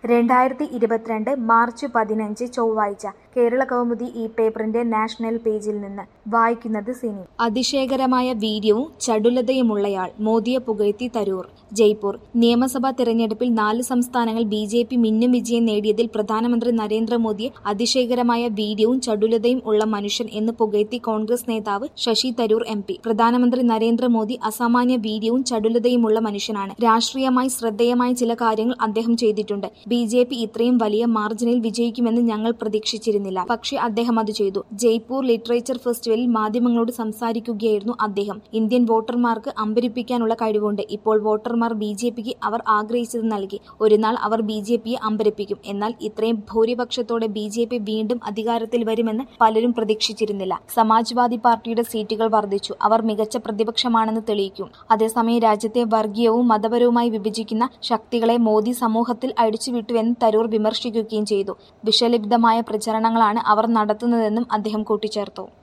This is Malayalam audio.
രണ്ടായിരത്തി ഇരുപത്തിരണ്ട് മാർച്ച് പതിനഞ്ച് ചൊവ്വാഴ്ച കേരള കൗമുദി ഈ പേപ്പറിന്റെ നാഷണൽ പേജിൽ നിന്ന് വായിക്കുന്നത് സിനി അതിശയകരമായ വീര്യവും ചടുലതയുമുള്ളയാൾ മോദിയെ പുകഴ്ത്തി തരൂർ ജയ്പൂർ നിയമസഭാ തെരഞ്ഞെടുപ്പിൽ നാല് സംസ്ഥാനങ്ങൾ ബി ജെ പി മിന്നും വിജയം നേടിയതിൽ പ്രധാനമന്ത്രി നരേന്ദ്രമോദിയെ അതിശയകരമായ വീര്യവും ചടുലതയും ഉള്ള മനുഷ്യൻ എന്ന് പുകഴ്ത്തി കോൺഗ്രസ് നേതാവ് ശശി തരൂർ എം പി പ്രധാനമന്ത്രി നരേന്ദ്രമോദി അസാമാന്യ വീര്യവും ചടുലതയുമുള്ള മനുഷ്യനാണ് രാഷ്ട്രീയമായി ശ്രദ്ധേയമായ ചില കാര്യങ്ങൾ അദ്ദേഹം ചെയ്തിട്ടുണ്ട് ബി ജെ പി ഇത്രയും വലിയ മാർജിനിൽ വിജയിക്കുമെന്ന് ഞങ്ങൾ പ്രതീക്ഷിച്ചിരുന്നില്ല പക്ഷേ അദ്ദേഹം അത് ചെയ്തു ജയ്പൂർ ലിറ്ററേച്ചർ ഫെസ്റ്റിവലിൽ മാധ്യമങ്ങളോട് സംസാരിക്കുകയായിരുന്നു അദ്ദേഹം ഇന്ത്യൻ വോട്ടർമാർക്ക് അമ്പരിപ്പിക്കാനുള്ള കഴിവുണ്ട് ഇപ്പോൾ വോട്ടർമാർ ബി ജെ പിക്ക് അവർ ആഗ്രഹിച്ചത് നൽകി ഒരു നാൾ അവർ ബി ജെ പിയെ അമ്പരപ്പിക്കും എന്നാൽ ഇത്രയും ഭൂരിപക്ഷത്തോടെ ബി ജെ പി വീണ്ടും അധികാരത്തിൽ വരുമെന്ന് പലരും പ്രതീക്ഷിച്ചിരുന്നില്ല സമാജ്വാദി പാർട്ടിയുടെ സീറ്റുകൾ വർദ്ധിച്ചു അവർ മികച്ച പ്രതിപക്ഷമാണെന്ന് തെളിയിക്കും അതേസമയം രാജ്യത്തെ വർഗീയവും മതപരവുമായി വിഭജിക്കുന്ന ശക്തികളെ മോദി സമൂഹത്തിൽ അഴിച്ചുവിട്ടുവെന്ന് തരൂർ വിമർശിക്കുകയും ചെയ്തു വിഷലിപ്തമായ പ്രചരണങ്ങളാണ് അവർ നടത്തുന്നതെന്നും അദ്ദേഹം കൂട്ടിച്ചേർത്തു